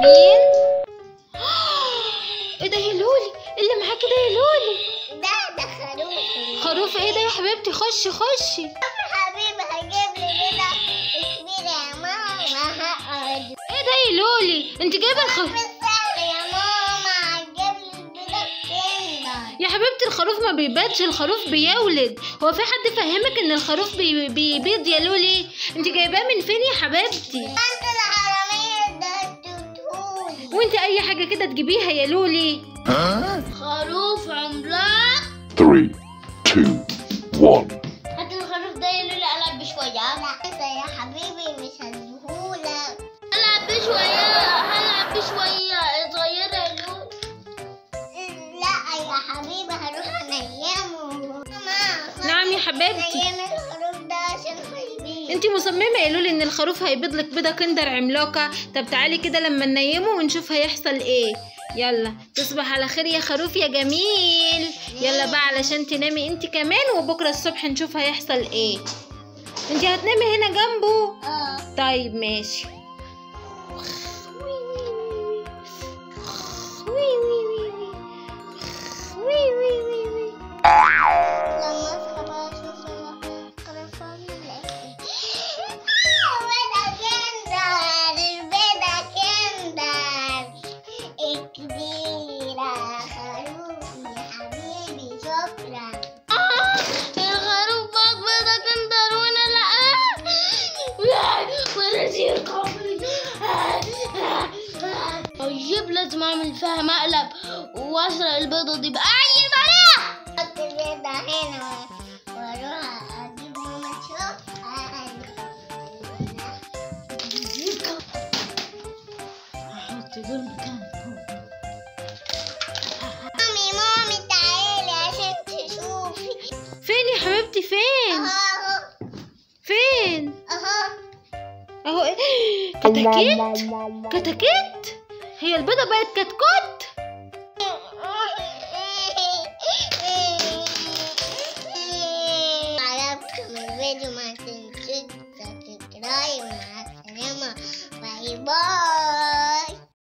مين ايه ده يا لولي اللي معاكي ده يا لولي ده ده خروف خروف ايه ده يا حبيبتي خشي خشي حبيبي هجيب لي كده كبير يا ماما هقعد ايه ده يا لولي انت جايبه الخروف بالسهل يا ماما هتجيب لي كده كده يا حبيبتي الخروف ما بيباتش الخروف بيولد هو في حد فهمك ان الخروف بي... بيبيض يا لولي انت جايباه من فين يا حبيبتي انت الحرامية ده اديتهولي وانت اي حاجه كده تجيبيها يا لولي خروف عملاق Three, two, one. هات الخروف ده يا لولي العب بشوية لا انت يا حبيبي مش هديهولك العب بشوية هلعب بشوية صغيرة يا لولي لا يا حبيبي هروح انيمه ماما نعم يا حبيبتي نيم الخروف ده عشان خايبين انت مصممه يا لولي ان الخروف هيبيض لك بيضه كندر عملاقه طب تعالي كده لما ننيمه ونشوف هيحصل ايه يلا تصبح على خير يا خروف يا جميل يلا بقى علشان تنامي انت كمان وبكره الصبح نشوف هيحصل ايه انت هتنامي هنا جنبه اه طيب ماشي لما اصحى بقى اشوف الخروف عامل ايه بيضة كندر البيضة كندر الكبيرة خروف يا حبيبي شكرا الخروف بقى بيضة كندر وانا لا ونسير قبلي طيب لازم اعمل فيها مقلب واسرق البيضة دي بأي طريقة احط البيضة هنا واروح اجيب ماما تشوفها مامي مامي تعالي عشان تشوفي فين يا حبيبتي فين اهو فين اهو اهو ايه كتاكيت كتاكيت هي البيضه بقت كتكوت